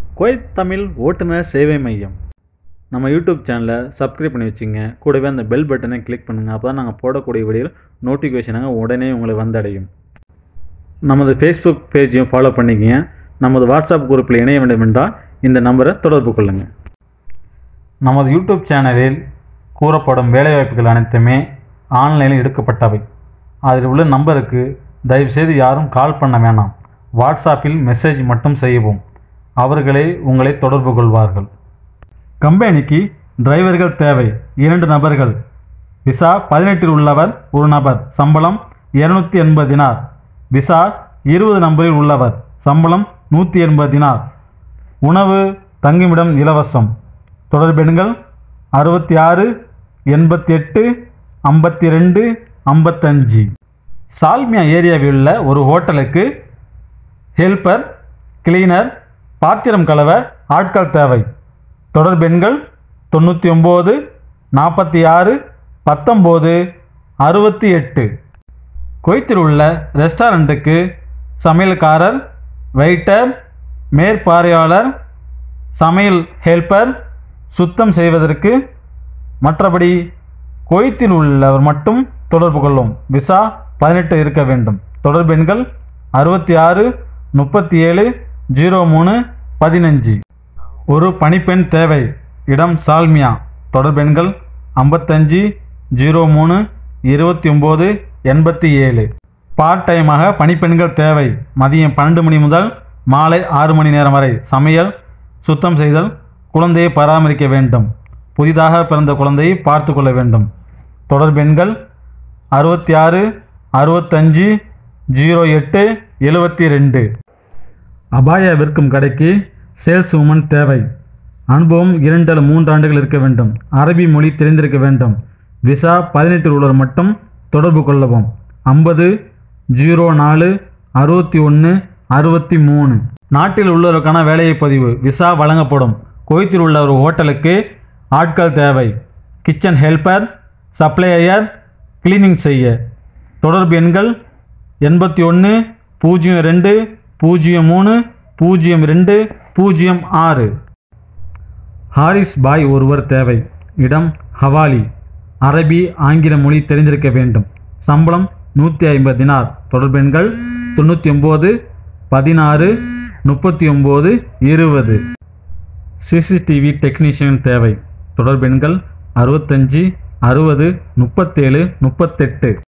Kuwait Tamil ஓட்டுநர் சேவை மையம் நம்ம யூடியூப் சேனலை சப்ஸ்கிரைப் பண்ணி வச்சுங்க கூடவே அந்த பெல் பட்டனை கிளிக் பண்ணுங்கள் அப்போ தான் நாங்கள் போடக்கூடிய வீடியோ நோட்டிஃபிகேஷனாக உடனே உங்களை வந்தடையும் நமது ஃபேஸ்புக் பேஜையும் ஃபாலோ பண்ணிக்கங்க நமது வாட்ஸ்அப் குரூப்பில் இணைய வேண்டும் என்றால் இந்த நம்பரை தொடர்பு கொள்ளுங்கள் நமது யூடியூப் சேனலில் கூறப்படும் வேலைவாய்ப்புகள் அனைத்துமே ஆன்லைனில் எடுக்கப்பட்டவை அதில் உள்ள நம்பருக்கு தயவுசெய்து யாரும் கால் பண்ண வேணாம் வாட்ஸ்அப்பில் மெசேஜ் மட்டும் செய்யவும் அவர்களே உங்களை தொடர்பு கொள்வார்கள் கம்பெனிக்கு டிரைவர்கள் தேவை இரண்டு நபர்கள் விசா பதினெட்டில் உள்ளவர் ஒரு நபர் சம்பளம் இருநூத்தி எண்பது தினார் விசா இருபது நம்பரில் உள்ளவர் சம்பளம் நூற்றி எண்பது தினார் உணவு தங்குமிடம் இலவசம் தொடர்பெண்கள் அறுபத்தி ஆறு எண்பத்தி எட்டு ஐம்பத்தி ரெண்டு ஐம்பத்தஞ்சு சால்மியா ஏரியாவில் உள்ள ஒரு ஹோட்டலுக்கு ஹெல்பர் கிளீனர் பாத்திரம் கலவ ஆட்கள் தேவை தொடர்பெண்கள் தொண்ணூற்றி ஒம்பது நாற்பத்தி ஆறு பத்தொம்போது அறுபத்தி எட்டு குவைத்தில் உள்ள ரெஸ்டாரண்ட்டுக்கு சமையல்காரர் வெயிட்டர் மேற்பார்வையாளர் சமையல் ஹெல்பர் சுத்தம் செய்வதற்கு மற்றபடி குவைத்தில் உள்ளவர் மட்டும் தொடர்பு கொள்ளும் விசா பதினெட்டு இருக்க வேண்டும் தொடர்பெண்கள் அறுபத்தி ஆறு முப்பத்தி ஏழு ஜீரோ மூணு பதினஞ்சு ஒரு பணிப்பெண் தேவை இடம் சால்மியா தொடர்பெண்கள் ஐம்பத்தஞ்சு ஜீரோ மூணு இருபத்தி ஒம்பது எண்பத்தி ஏழு பார்ட் டைமாக பணிப்பெண்கள் தேவை மதியம் பன்னெண்டு மணி முதல் மாலை ஆறு மணி நேரம் வரை சமையல் சுத்தம் செய்தல் குழந்தையை பராமரிக்க வேண்டும் புதிதாக பிறந்த குழந்தையை பார்த்து கொள்ள வேண்டும் தொடர்பெண்கள் அறுபத்தி ஆறு அறுபத்தஞ்சு ஜீரோ எட்டு எழுபத்தி ரெண்டு அபாயா விற்கும் கடைக்கு சேல்ஸ் உமன் தேவை அனுபவம் இரண்டு அல்லது மூன்று ஆண்டுகள் இருக்க வேண்டும் அரபி மொழி தெரிந்திருக்க வேண்டும் விசா பதினெட்டில் உள்ளவர் மட்டும் தொடர்பு கொள்ளவும் ஐம்பது ஜீரோ நாலு அறுபத்தி ஒன்று அறுபத்தி மூணு நாட்டில் உள்ளவருக்கான வேலையை பதிவு விசா வழங்கப்படும் குவைத்தில் உள்ள ஒரு ஹோட்டலுக்கு ஆட்கள் தேவை கிச்சன் ஹெல்பர் சப்ளையர் கிளீனிங் செய்ய தொடர்பு எண்கள் எண்பத்தி ஒன்று பூஜ்ஜியம் ரெண்டு பூஜ்ஜியம் மூணு பூஜ்ஜியம் ரெண்டு பூஜ்ஜியம் ஆறு ஹாரிஸ் பாய் ஒருவர் தேவை இடம் ஹவாலி அரபி ஆங்கில மொழி தெரிந்திருக்க வேண்டும் சம்பளம் நூற்றி ஐம்பது தினார் தொடர்பெண்கள் தொண்ணூற்றி ஒம்பது பதினாறு முப்பத்தி ஒம்பது இருபது சிசிடிவி டெக்னீஷியன் தேவை தொடர்பெண்கள் அறுபத்தஞ்சு அறுபது முப்பத்தேழு முப்பத்தெட்டு